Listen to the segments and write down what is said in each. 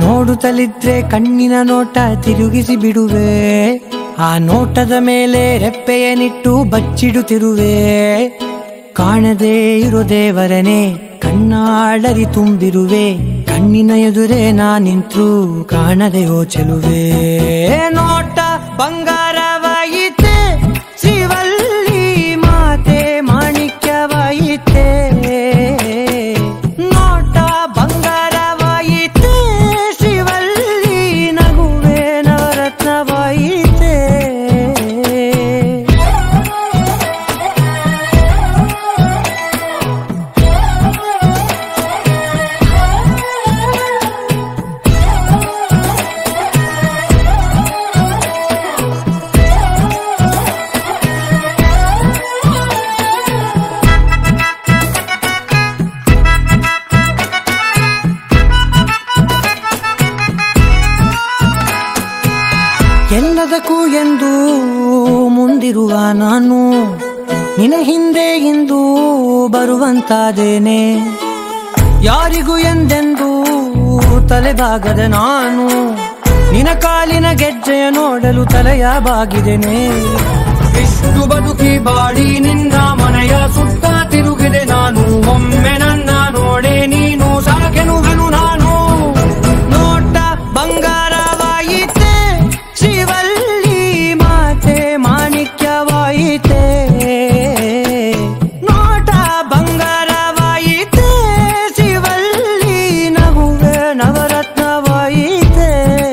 ನೋಡುತ್ತಲಿದ್ರೆ ಕಣ್ಣಿನ ನೋಟ ತಿರುಗಿಸಿ ಬಿಡುವೆ ಆ ನೋಟದ ಮೇಲೆ ರೆಪ್ಪೆಯನಿಟ್ಟು ಬಚ್ಚಿಡುತ್ತಿರುವೆ ಕಾಣದೇ ಇರೋ ದೇವರನೇ ಕಣ್ಣಾಳರಿ ತುಂಬಿರುವೆ ಕಣ್ಣಿನ ಎದುರೇ ನಾ ನಿಂತ್ರು ಕಾಣದೆ ಓ ಚೆಲುವೆ ನೋಟ ಬಂಗಾರವಾಯಿತೆ ಶಿವಲ್ಲಿ ಮಾತೆ ಮಾಣಿಕ್ಯವಾಯಿತೆ ನೋಟ ಬಂಗಾರವಾಯಿತೆ ಶಿವಲ್ಲಿ ನಗುವೆ ನವರತ್ನವಾಯಿತೆ ಎಲ್ಲದಕ್ಕೂ ಎಂದು ಮುಂದಿರುವ ನಾನು ನಿನ ಹಿಂದೆ ಇಂದು ಬರುವಂತಾದೇನೆ ಯಾರಿಗೂ ಎಂದೆಂದು ತಲೆಬಾಗದ ನಾನು ನಿನ ಕಾಲಿನ ಗೆಜ್ಜೆಯ ನೋಡಲು ತಲೆಯ ಬಾಗಿದೆನೆ ಇಷ್ಟು ಬದುಕಿ ಬಾಡಿ ನಿನ್ನ ಮನೆಯ ಸುತ್ತ ತಿರುಗಿದೆ ನಾನು ಒಮ್ಮೆ ನನ್ನ ನೋಡೆ ನೀನು ಸಾಕೆನುವೆನು ನಾನು ನೋಟ ಬಂಗಾರವಾಯಿತೆ ಶಿವಲ್ಲಿ ಮಾತೆ ಮಾಣಿಕ್ಯವಾಯಿತೆ ನೋಟ ಬಂಗಾರವಾಯಿತೆ ಶಿವಲ್ಲಿ ನಗುವೆ ನವರತ್ನವಾಯಿತೆ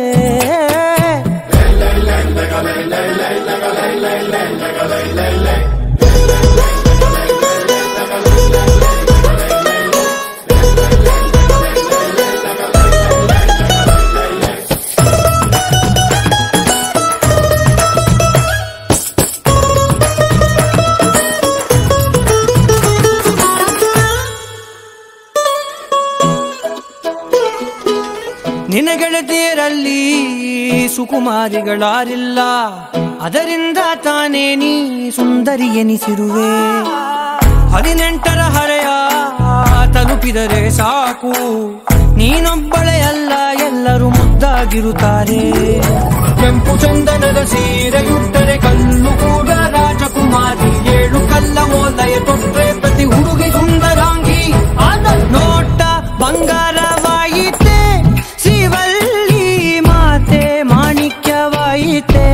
ನಿನ್ನ ಗೆಳತಿಯರಲ್ಲಿ ಸುಕುಮಾರಿಗಳಾರಿಲ್ಲ ಅದರಿಂದ ತಾನೇ ನೀ ಸುಂದರಿ ಎನಿಸಿರುವೆ ಹದಿನೆಂಟರ ಹರೆಯ ತಲುಪಿದರೆ ಸಾಕು ನೀನೊಬ್ಬಳೇ ಅಲ್ಲ ಎಲ್ಲರೂ ಮುದ್ದಾಗಿರುತ್ತಾರೆ ಕೆಂಪು ಚಂದನದ ಸೀರೆಯುಟ್ಟರೆ ಕಲ್ಲು ಕೂಡ ರಾಜಕುಮಾರಿ ಏಳು ಕಲ್ಲ ಮೋಲಯ ತೊಟ್ರೆ ಪ್ರತಿ ಹುಡುಗಿ ಸುಂದರಾಂಗಿ ಆದ ನೋಟ ಬಂಗಾರವಾಯಿತೆ ಶಿವಲ್ಲಿ ಮಾತೆ ಮಾಣಿಕ್ಯವಾಯಿತೆ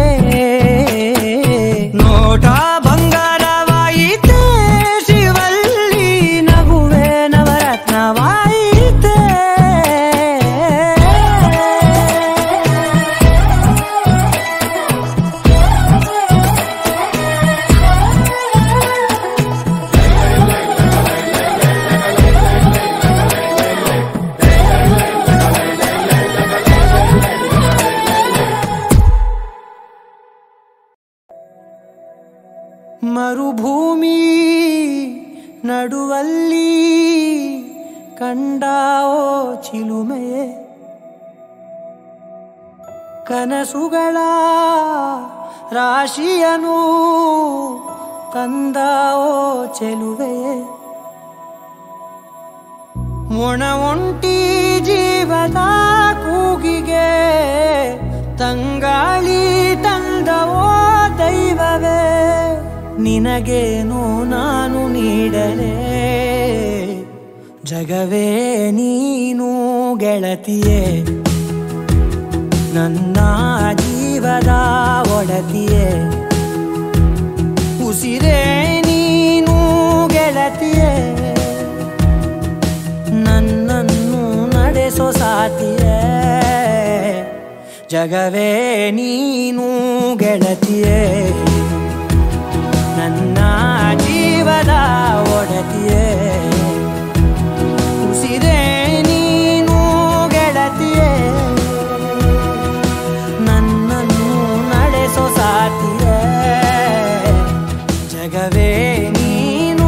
ನೋಟ ಬಂಗಾರವಾಯಿತೆ ಶಿವಲ್ಲಿ ನಗುವೆ ನವರತ್ನವಾಯಿತೆ ಮರುಭೂಮಿ ನಡುವಲ್ಲಿ ಕಂಡಾವೋ ಚಿಲುಮೆಯೇ ಕನಸುಗಳ ರಾಶಿಯನು ತಂದಾವೋ ಚೆಲುವೆಯೇ ಒಣ ಒಂಟಿ ಜೀವದ ಕೂಗಿಗೆ ತಂಗಾಳಿ ತಂದವೋ ದೈವವೇ ನಿನಗೇನು ನಾನು ನೀಡಲೇ ಜಗವೇ ನೀನು ಗೆಳತಿಯೇ ನನ್ನ ಜೀವದ ಒಡತಿಯೇ ಉಸಿರೇ ನೀನು ಗೆಳತಿಯೇ ನನ್ನನ್ನು ನಡೆಸೋ ಸಾತಿಯೇ ಜಗವೇ ನೀನು ಗೆಳತಿಯೇ ನನ್ನ ಜೀವದ ಒಡತಿಯೇ ಉಸಿರೇ ನೀನು ಗೆಳತಿಯೇ ನನ್ನನ್ನು ನಡೆಸೋ ಸಾತಿಯೇ ಜಗವೇ ನೀನು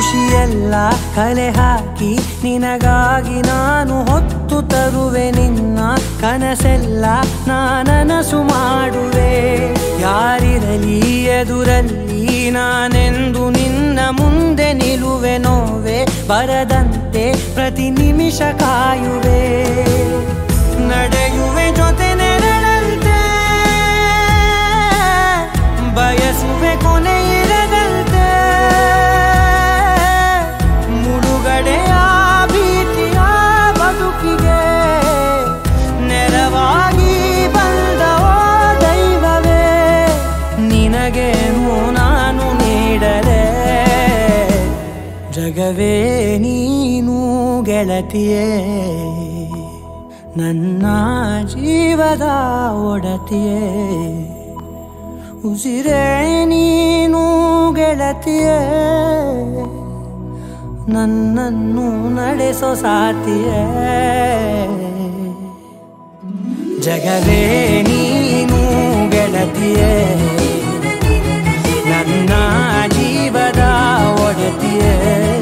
ಖುಷಿಯೆಲ್ಲ ಕಲೆ ಹಾಕಿ ನಿನಗಾಗಿ ನಾನು ಹೊತ್ತು ತರುವೆ ನಿನ್ನ ಕನಸೆಲ್ಲ ನಾನನಸು ಮಾಡುವೆ ಯಾರಿರಲಿ ಎದುರಲ್ಲಿ ನಾನೆಂದು ನಿನ್ನ ಮುಂದೆ ನಿಲುವೆ ನೋವೆ ಬರದಂತೆ ಪ್ರತಿ ನಿಮಿಷ ಕಾಯುವೆ ನಡೆಯುವೆ ಜೊತೆ ನೆರಳಂತೆ ಬಯಸುವೆ ಕೊನೆ ಇರದಂತೆ ಮುಳುಗಡೆಯ ಭೀತಿಯ ಬದುಕಿಗೆ ನೆರವಾಗಿ ಬಂದವೋ ದೈವವೇ ನಿನಗೇನು ನಾನು ನೀಡಲೆ ಜಗವೇ ನೀನು ಗೆಳತಿಯೇ ನನ್ನ ಜೀವದ ಒಡತಿಯೇ ಉಸಿರೇ ನೀನು ಗೆಳತಿಯೇ ನನ್ನನ್ನು ನಡೆಸೋ ಸಾತಿಯೇ ಜಗವೇ ನೀನು ಗೆಳತಿಯೇ ನನ್ನ ಜೀವದ ಒಡತಿಯೇ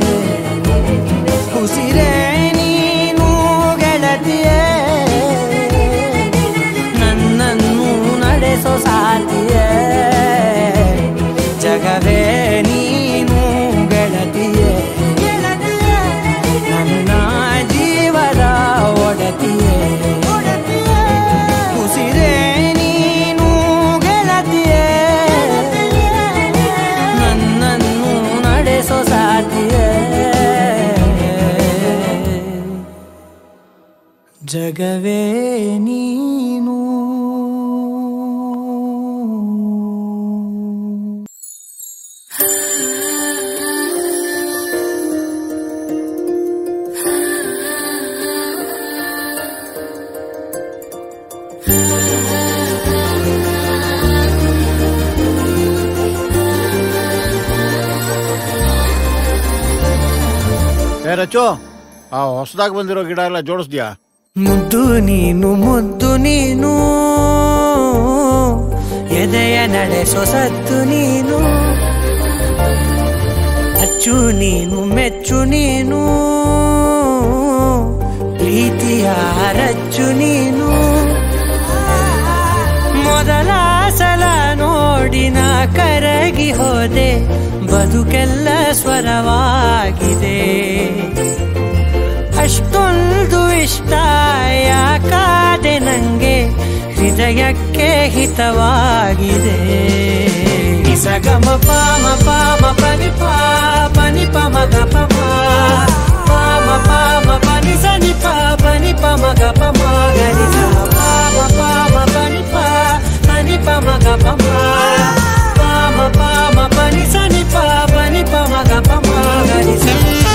ಉಸಿರೇ ನೀನು ಗೆಳತಿಯೇ ನನ್ನನ್ನು ನಡೆಸೋ ಸಾತಿಯೇ ಜಗವೇ ನೀನು ಗೆಳತಿಯೇ ನನ್ನ ಜೀವದ ಒಡತಿಯೇ ಉಸಿರೇ ನೀನು ಗೆಳತಿಯೇ ನನ್ನನ್ನು ನಡೆಸೋ ಸಾತಿಯೇ ಜಗವೇ ನೀನು ಏ ರಚು ಆ ಹೊಸದಾಗಿ ಬಂದಿರೋ ಗಿಡ ಎಲ್ಲ ಜೋಡಿಸ್ದ್ಯಾ ಮುದ್ದು ನೀನು ಮುದ್ದು ನೀನು ಎದೆಯ ನಡೆಸೋ ಸತ್ತು ನೀನು ಅಚ್ಚು ನೀನು ಮೆಚ್ಚು ನೀನು ಪ್ರೀತಿಯ ರಚ್ಚು ನೀನು ಮೊದಲ ಸಲ ನೋಡಿ ನಾ ಕರಗಿ ಹೋದೆ ಬದುಕೆಲ್ಲ ಸ್ವರವಾಗಿದೆ ಅಷ್ಟೊಂದು ಇಷ್ಟ ಯಾಕಾದೆ ನಂಗೆ ಹೃದಯಕ್ಕೆ ಹಿತವಾಗಿದೆ ನಿಸಗಮ ಪಾಮ ಪಾಮ ಪನಿ ಪಾ ಪನಿ ಪಮ ಗ ಪಮ ಪಾಮ ಪಾಮ ಪನಿ ಸನಿ ಪಾ ಪನಿ ಪಮ ಗ ಪಮ ಗರಿ ಸ ಪಾಮ ಪಾಮ ಪನಿ ಪಾ ಪನಿ ಪಮ ಗ ಪಮ ಪಾಮ ಪಾಮ ಪನಿ ಸನಿ ಪಾ ಪನಿ ಪಮ ಗ ಪಮ ಗರಿ ಸ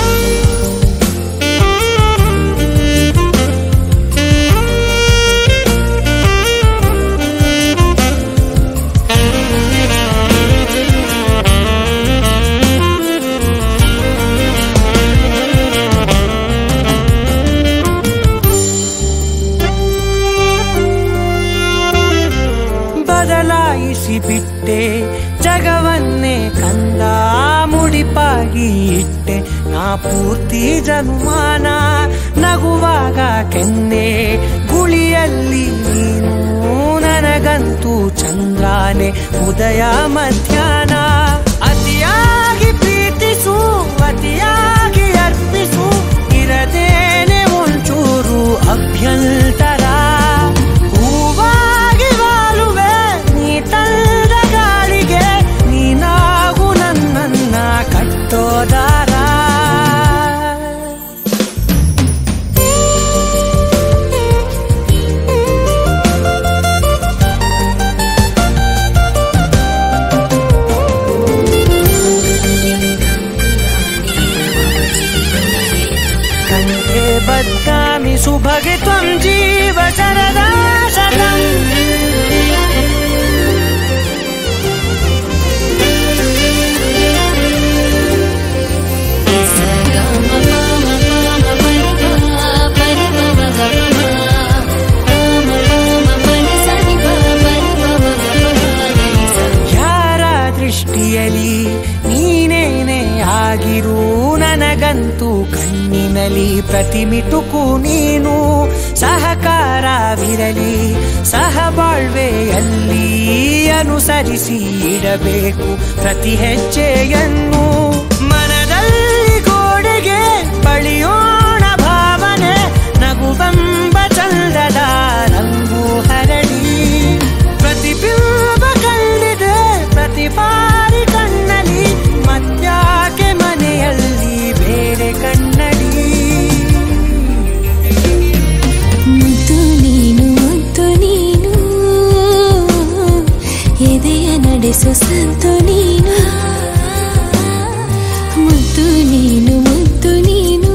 ಬದಲಾಯಿಸಿ ಬಿಟ್ಟೆ ಜಗವನ್ನೇ ಕಂದ ಮುಡಿಪಾಗಿ ಇಟ್ಟೆ ನಾ ಪೂರ್ತಿ ಜನುಮಾನ ನಗುವಾಗ ಕೆನ್ನೆ ಗುಳಿಯಲ್ಲಿ ನೀನು ನನಗಂತೂ ಚಂದ್ರಾನೆ ಉದಯ ಮಧ್ಯಾಹ್ನ ಅತಿಯಾಗಿ ಪ್ರೀತಿಸು ಅತಿಯಾಗಿ ಅರ್ಪಿಸು ಇರದೇನೆ ಒಂಚೂರು ಅಭ್ಯಂತರ ಹೂವಾಗಿ ವಾಲುವೆ ನೀ ತಂದ ಗಾಳಿಗೆ ನೀನಾಗು ನನ್ನನ್ನ ಕಟ್ಟೋದಾರ ನನಗಂತೂ ಕಣ್ಣಿನಲ್ಲಿ ಪ್ರತಿಮಿಟುಕು ನೀನು ಸಹಕಾರವಿರಲಿ ಸಹಬಾಳ್ವೆಯಲ್ಲಿ ಅನುಸರಿಸಿ ಇಡಬೇಕು ಪ್ರತಿ ಹೆಜ್ಜೆಯನ್ನು ಮನದಲ್ಲಿ ಗೋಡೆಗೆ ಬಳಿಯೋಣ ಭಾವನೆ ನಗುವೆಂಬ ಚಂದದ ರಂಗು ಹರಡಿ ಪ್ರತಿಬಿಂಬ ಕಂಡಿದೆ ಪ್ರತಿ ಬಾರಿ ಕಣ್ಣಲ್ಲಿ ಮತ್ಯಾಕೆ ಮನೆಯಲ್ಲಿ ಬೇರೆ ಕಣ್ಣಡಿ ಮುದ್ದು ನೀನು ಮುದ್ದು ನೀನು ಎದೆಯ ನಡೆಸು ಸಂತು ನೀನು ಮುದ್ದು ನೀನು ಮುದ್ದು ನೀನು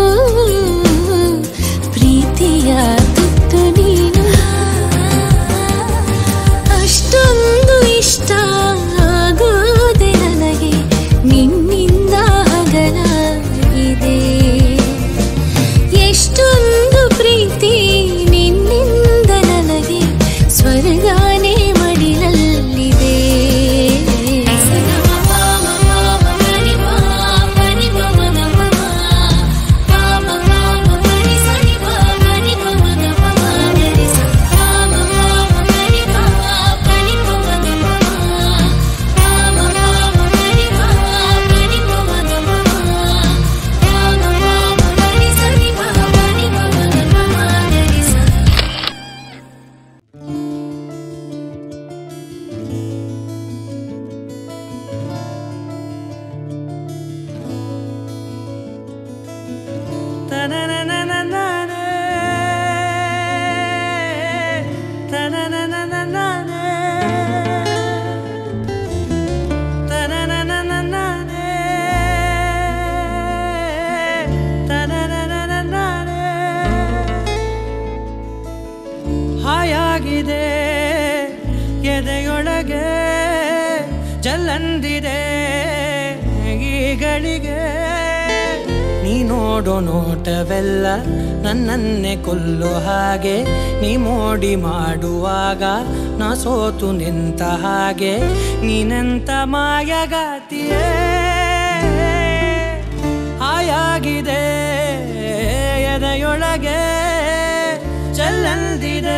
ಪ್ರೀತಿಯ ತುತ್ತು ನೀನು ಅಷ್ಟೊಂದು ಇಷ್ಟ ಆಗೋದೆ ನನಗೆ ನಿನ್ನಿಂದ ಹಗಲಾಗಿದೆ ಎಷ್ಟೊಂದು ಪ್ರೀತಿ ನಿನ್ನಿಂದ ನನಗೆ ಸ್ವರ್ಗಾನೇ ಮಡಿಲಲ್ಲಿದೆ ಹಾಯಾಗಿದೆ ಎದೆಯೊಳಗೆ ಜಲ್ಲಂದಿದೆ ಈಗಳಿಗೆ ನೀ ನೋಡೋ ನೋಟವೆಲ್ಲ ನನ್ನನ್ನೇ ಕೊಲ್ಲೋ ಹಾಗೆ ನೀ ಮೋಡಿ ಮಾಡುವಾಗ ನಾ ಸೋತು ನಿಂತ ಹಾಗೆ ನೀನೆಂತ ಮಾಯಗಾತಿಯೇ ಹಾಯಾಗಿದೆ ಎದೆಯೊಳಗೆ ಚಲ್ಲಂದಿದೆ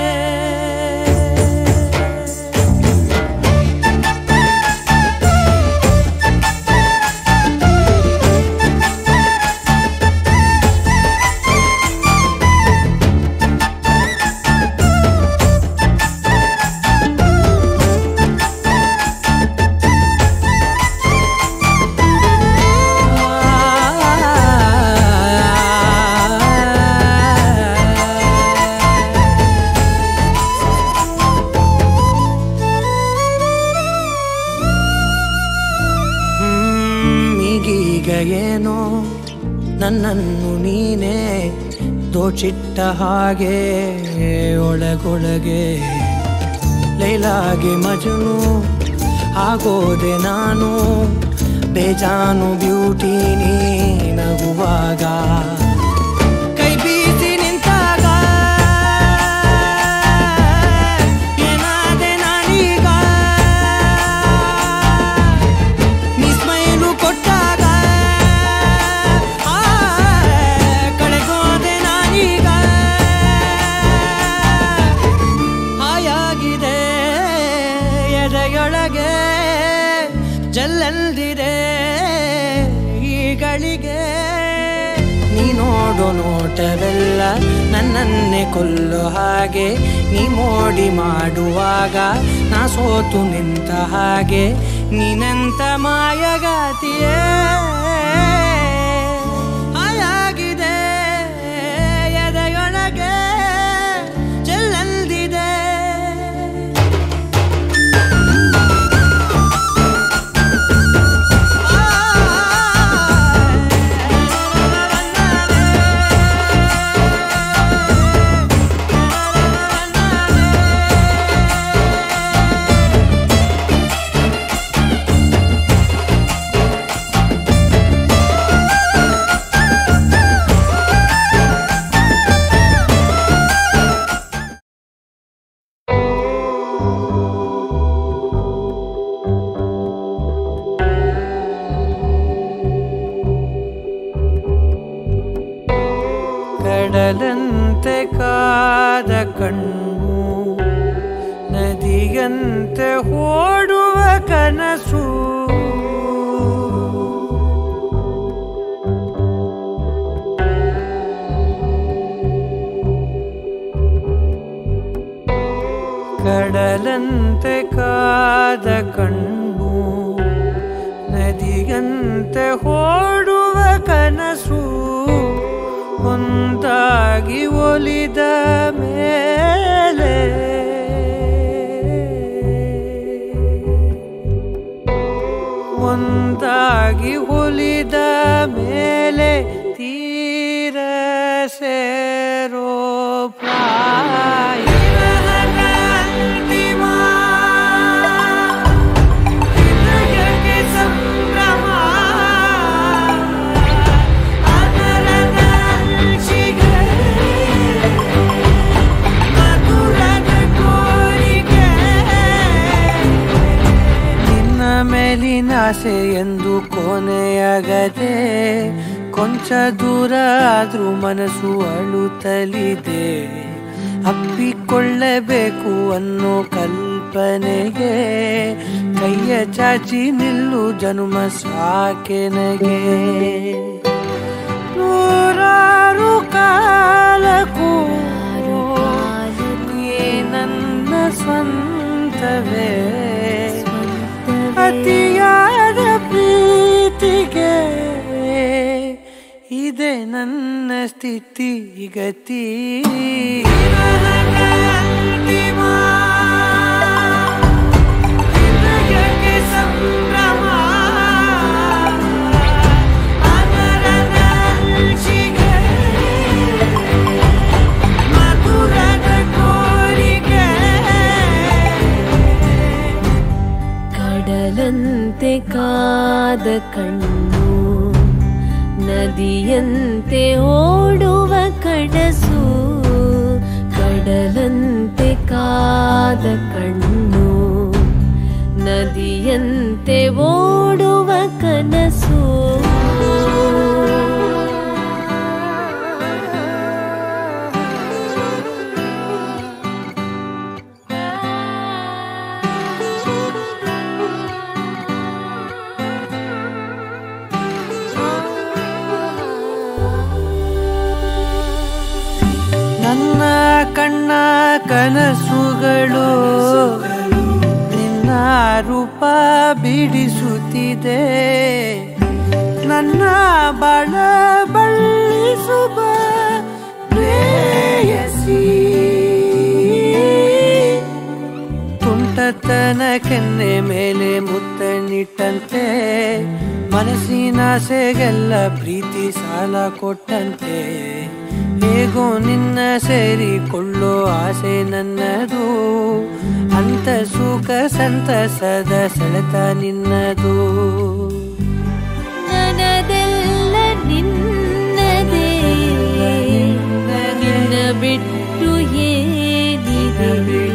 ಹ್ಮ್, ಈಗೀಗ ಏನೋ ನನ್ನನ್ನು ನೀನೇ ದೋಚಿಟ್ಟ ಹಾಗೆ ಒಳಗೊಳಗೆ ಲೈಲಾಗೆ ಮಜನು ಆಗೋದೆ ನಾನು ಬೇಜಾನು ಬ್ಯೂಟಿ ನೀ ನಗುವಾಗ ಕೈ ಬೀಸಿ ನಿಂತಾಗ ಏನಾದೆ ನಾನೀಗ ನೀ ಸ್ಮೈಲು ಕೊಟ್ಟಾಗ ಆ, ಕಳೆಗೋದೆ ನಾನೀಗ ಹಾಯಾಗಿದೆ ಎದೆಯೊಳಗೆ ಜಲ್ಲಲ್ದಿದೆ ಈಗಳಿಗೆ ನೀ ನೋಡೋ ನೋಟವೆಲ್ಲ ನನ್ನನ್ನೇ ಕೊಲ್ಲೋ ಹಾಗೆ ನೀ ಮೋಡಿ ಮಾಡುವಾಗ ನಾ ಸೋತು ನಿಂತ ಹಾಗೆ ನೀನಂತ ಮಾಯಗಾತಿಯೇ ಹಾಯಾಗಿದೆ ಎದೆಯೊಳಗೆ ಚೆಲ್ಲಲ್ದಿದೆ ಕಾದ ಕಣ್ಣು ನದಿಯಂತೆ ಓಡುವ ಕನಸು ಕಡಲಂತೆ ಕಾದ ಕಣ್ಣು ನದಿಯಂತೆ ಓಡುವ ಕನಸು ಒಂದಾಗಿ ಒಲಿದ ಮೇಲೆ ಒಂದಾಗಿ ಒಲಿದ ಮೇಲೆ ತೀರ ಸೇರೋ ಪ್ರಾಯ ಅಂತಿಮ ಹೃದಯಕ್ಕೆ ಸಂಭ್ರಮ ಅದರದ ಅಂಚಿಗೆ ಮಧುರದ ಕೋರಿಕೆ ನಿನ್ನ ಮೇಲಿನ ಆಸೆ ಎಂದು ಕೊನೆಯಾಗದೆ ಕೊಂಚ ದೂರ ಆದ್ರೂ ಮನಸ್ಸು ಅಳುತ್ತಲಿದೆ ಅಪ್ಪಿಕೊಳ್ಳಬೇಕು ಅನ್ನೋ ಕಲ್ಪನೆಗೆ ಕೈಯ ಚಾಚಿ ನಿಲ್ಲು ಜನುಮ ಸಾಕೆನಗೆ ನೂರಾರು ಕಾಲಕ್ಕೂ ನೀ ನನ್ನ ಸ್ವಂತವೇ ಅತಿಯಾದ ಪ್ರೀತಿಗೆ ಇದೆ ನನ್ನ ಸ್ಥಿತಿ ಗತಿ ಸಂಭ್ರಮ ಅದರದ ಅಂಚಿಗೆ ಮಧುರದ ಕೋರಿಕೆ ಕಡಲಂತೆ ಕಾದ ಕಣ್ಣು ನದಿಯಂತೆ ಓಡುವ ಕಡಸು ಕಡಲಂತೆ ಕಾದ ಕಣ್ಣು ನದಿಯಂತೆ ಓಡುವ ಕನಸು ನನ್ನ ಕಣ್ಣ ಕನಸುಗಳು ನಿನ್ನ ರೂಪ ಬಿಡಿಸುತ್ತಿದೆ ನನ್ನ ಬಳ ಬಳ್ಳಿಸುವ ಪ್ರೇಯಸಿ ತುಂಟತನ ಕೆನ್ನೆ ಮೇಲೆ ಮುತ್ತನಿಟ್ಟಂತೆ ಮನಸ್ಸಿನ ಆಸೆಗೆಲ್ಲ ಪ್ರೀತಿ ಸಾಲ ಕೊಟ್ಟಂತೆ ಹೇಗೋ ನಿನ್ನ ಸೇರಿಕೊಳ್ಳೋ ಆಸೆ ನನ್ನದು ಅಂತ ಸುಖ ಸಂತಸದ ಸೆಳೆತ ನಿನ್ನದು ನನದೆಲ್ಲ ನಿನ್ನದೇ ನಿನ್ನ ಬಿಟ್ಟು ಏನಿದೆ